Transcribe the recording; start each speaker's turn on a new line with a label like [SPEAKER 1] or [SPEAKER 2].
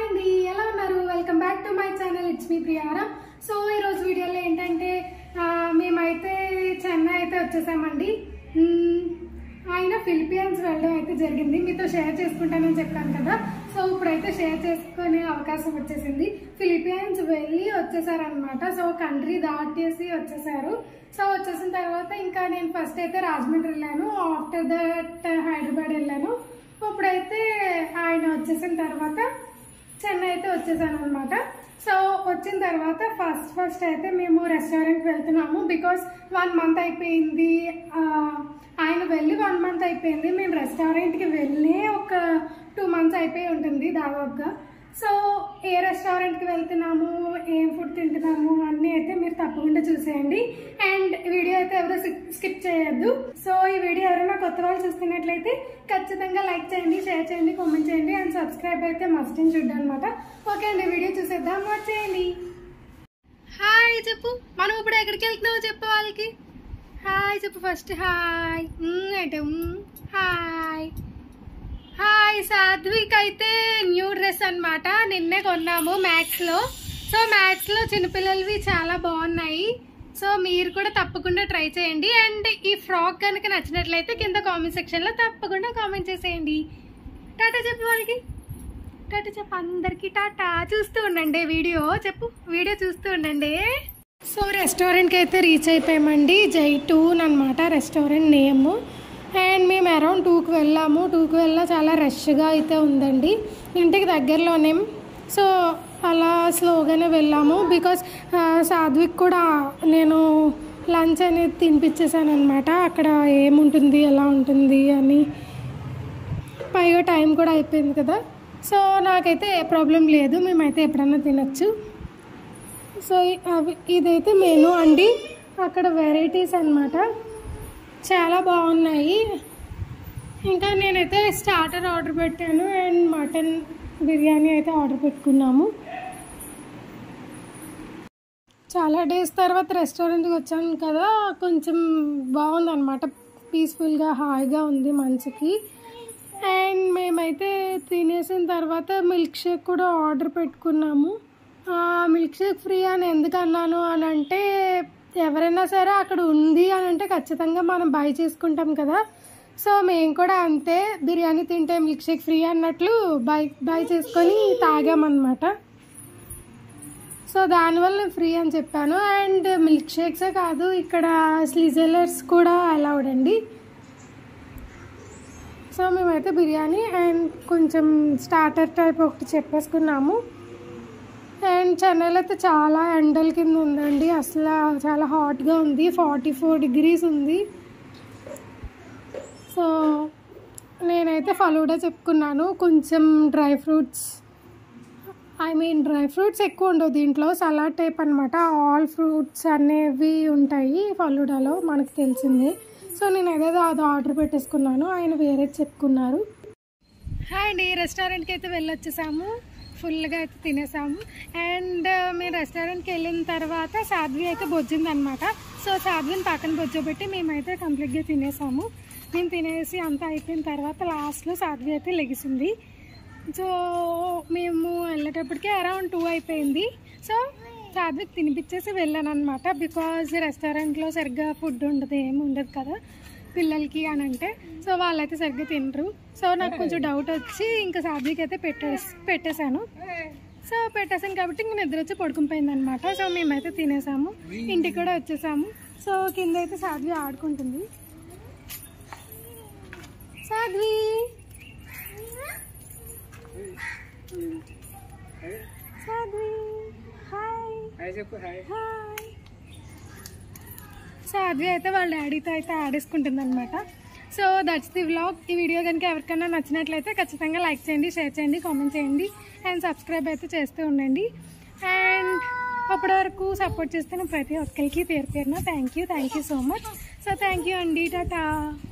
[SPEAKER 1] hi అండి ఎలా ఉన్నారు welcome back to my channel it's me ప్రియారా సో ఈరోజు వీడియోలో ఏంటంటే ఆ, మేమైతే చెన్నై అయితే వచ్చేసామండి మ్మ్, ఆయన ఫిలిపియన్స్ వెళ్ళడం అయితే జరిగింది మీతో షేర్ చేసుకుంటానని చెప్పాను కదా సో ఇప్పుడైతే షేర్ చేసుకునే అవకాశం వచ్చేసింది ఫిలిపియన్స్ వెళ్ళి వచ్చేసారనమాట సో కంట్రీ దాటేసి వచ్చేసారు సో వచ్చేసిన తర్వాత ఇంకా నేను ఫస్ట్ అయితే రాజమండ్రి వెళ్ళాను ఆఫ్టర్ దట్ హైదరాబాద్ వెళ్ళాను ఇప్పుడైతే ఆయన వచ్చేసిన తర్వాత చెన్నై అయితే వచ్చేసాను అనమాట సో వచ్చిన తర్వాత ఫస్ట్ ఫస్ట్ అయితే మేము రెస్టారెంట్కి వెళ్తున్నాము బికాస్ వన్ మంత్ అయిపోయింది ఆ, ఆయన వెళ్ళి వన్ మంత్ అయిపోయింది మేము రెస్టారెంట్కి వెళ్ళి ఒక టూ మంత్స్ అయిపోయి ఉంటుంది దాదాపుగా సో ఏ రెస్టారెంట్కి వెళ్తున్నాము ఏం ఫుడ్ తింటున్నాము అన్నీ అయితే మీరు తప్పకుండా చూసేయండి అండ్ వీడియో అయితే ఎవరు స్కిప్ చేయొద్దు సో ఈ వీడియో ఎవరైనా కొత్త వాళ్ళు చూస్తున్నట్లయితే ఖచ్చితంగా లైక్ చేయండి షేర్ చేయండి కామెంట్ చేయండి అండ్ సబ్స్క్రైబ్ అయితే మస్ట్ అని చూడ్డం అనమాట ఓకే అండి వీడియో చూసేద్దాం వచ్చేయండి హాయ్ చెప్పు మనం ఇప్పుడు ఎక్కడికి వెళ్తున్నావు చెప్పు వాళ్ళకి హాయ్ చెప్పు ఫస్ట్ హాయ్ అంటే హాయ్ హాయ్ సాత్విక్ అయితే న్యూ డ్రెస్ అన్నమాట నిన్నే కొన్నాము మ్యాక్స్ లో సో మ్యాక్స్ లో చిన్నపిల్లలవి చాలా బాగున్నాయి సో మీరు కూడా తప్పకుండా ట్రై చేయండి అండ్ ఈ ఫ్రాక్ కనుక నచ్చినట్లయితే కింద కామెంట్ సెక్షన్ లో తప్పకుండా కామెంట్ చేసేయండి టాటా చెప్పు వాళ్ళకి టాటా చెప్పు అందరికి టాటా చూస్తూ ఉండండి వీడియో చెప్పు వీడియో చూస్తూ ఉండండి సో రెస్టారెంట్కి అయితే రీచ్ అయిపోయామండి జైటూన్ అనమాట రెస్టారెంట్ నేమ్ అండ్ మేము అరౌండ్ టూకి వెళ్ళాము టూకి వెళ్ళా చాలా రష్గా అయితే ఉందండి ఇంటికి దగ్గరలోనే సో అలా స్లోగానే వెళ్ళాము బికాస్ సాధ్విక్ కూడా నేను లంచ్ అనేది తినిపించేసాను అనమాట అక్కడ ఏముంటుంది ఎలా ఉంటుంది అని పైగా టైం కూడా అయిపోయింది కదా సో నాకైతే ఏ ప్రాబ్లం లేదు మేమైతే ఎప్పుడన్నా తినచ్చు సో ఇ- అవి ఇదైతే మెనూ అండి అక్కడ వెరైటీస్ అన్నమాట చాలా బాగున్నాయి ఇంకా నేనైతే స్టార్టర్ ఆర్డర్ పెట్టాను అండ్ మటన్ బిర్యానీ అయితే ఆర్డర్ పెట్టుకున్నాము చాలా డేస్ తర్వాత రెస్టారెంట్కి వచ్చాను కదా కొంచెం బాగుందన్నమాట పీస్ఫుల్గా హాయిగా ఉంది మనసుకి అండ్ మేమైతే తినేసిన తర్వాత మిల్క్ షేక్ కూడా ఆర్డర్ పెట్టుకున్నాము ఆ మిల్క్ షేక్ ఫ్రీ అని ఎందుకు అన్నాను అని అంటే ఎవరైనా సరే అక్కడ ఉంది అని అంటే ఖచ్చితంగా మనం బై చేసుకుంటాం కదా సో మేము కూడా అంతే బిర్యానీ తింటే మిల్క్ షేక్ ఫ్రీ అన్నట్లు బై బై చేసుకొని తాగామన్నమాట సో దానివల్ల నేను ఫ్రీ అని చెప్పాను అండ్ మిల్క్ షేక్సే కాదు ఇక్కడ స్లిజలర్స్ కూడా అలౌడ్ అండి సో మేమైతే బిర్యానీ అండ్ కొంచెం స్టార్టర్ టైప్ ఒకటి చెప్పేసుకున్నాము అండ్ చెన్నైలో అయితే చాలా ఎండల కింద ఉందండి అసలు చాలా హాట్గా ఉంది ఫార్టీ ఫోర్ డిగ్రీస్ ఉంది సో నేనైతే ఫలూడా చెప్పుకున్నాను కొంచెం dry fruits I mean dry fruits ఎక్కువ ఉండవు దీంట్లో సలాడ్ టైప్ అనమాట ఆల్ ఫ్రూట్స్ అనేవి ఉంటాయి ఫలూడాలో మనకు తెలిసిందే సో నేను ఏదేదో అది ఆర్డర్ పెట్టేసుకున్నాను ఆయన వేరే చెప్పుకున్నారు హాయ్ అండి రెస్టారెంట్కి అయితే వెళ్ళొచ్చేసాము ఫుల్గా అయితే తినేసాము అండ్ మేము రెస్టారెంట్కి వెళ్ళిన తర్వాత సాధ్వి అయితే బొజ్జింది అనమాట సో సాధ్విని పక్కన బొజ్జోబెట్టి మేమైతే కంప్లీట్గా తినేసాము మేము తినేసి అంతా అయిపోయిన తర్వాత లాస్ట్లో సాధ్వి అయితే లెగిసింది సో మేము వెళ్ళేటప్పటికి అరౌండ్ టూ అయిపోయింది సో సాధ్విక్ తినిపించేసి వెళ్ళాను అనమాట బికాజ్ రెస్టారెంట్లో సరిగ్గా ఫుడ్ ఉండదు ఏమి ఉండదు కదా పిల్లలకి అని అంటే సో వాళ్ళైతే సరిగ్గా తినరు సో నాకు కొంచెం డౌట్ వచ్చి ఇంకా సాధ్విక్ అయితే పెట్టేసి పెట్టేశాను సో పెట్టేసాను కాబట్టి ఇంక నిద్ర వచ్చి పడుకునిపోయింది అనమాట సో మేమైతే తినేసాము ఇంటికి కూడా వచ్చేసాము సో కింద అయితే సాధ్వి ఆడుకుంటుంది సాధ్వి సాధ్వి హాయ్
[SPEAKER 2] హాయ్ చెప్పు హాయ్
[SPEAKER 1] హాయ్ సో అది అయితే వాళ్ళ డాడీతో అయితే ఆడేసుకుంటుంది అనమాట సో దట్స్ ది వ్లాగ్ ఈ వీడియో కనుక ఎవరికైనా నచ్చినట్లయితే ఖచ్చితంగా లైక్ చేయండి షేర్ చేయండి కామెంట్ చేయండి అండ్ సబ్స్క్రైబ్ అయితే చేస్తూ ఉండండి అండ్ అప్పటి వరకు సపోర్ట్ చేస్తున్న ప్రతి ఒక్కరికి పేరు పేరున thank you thank you so much so thank you అండి టాటా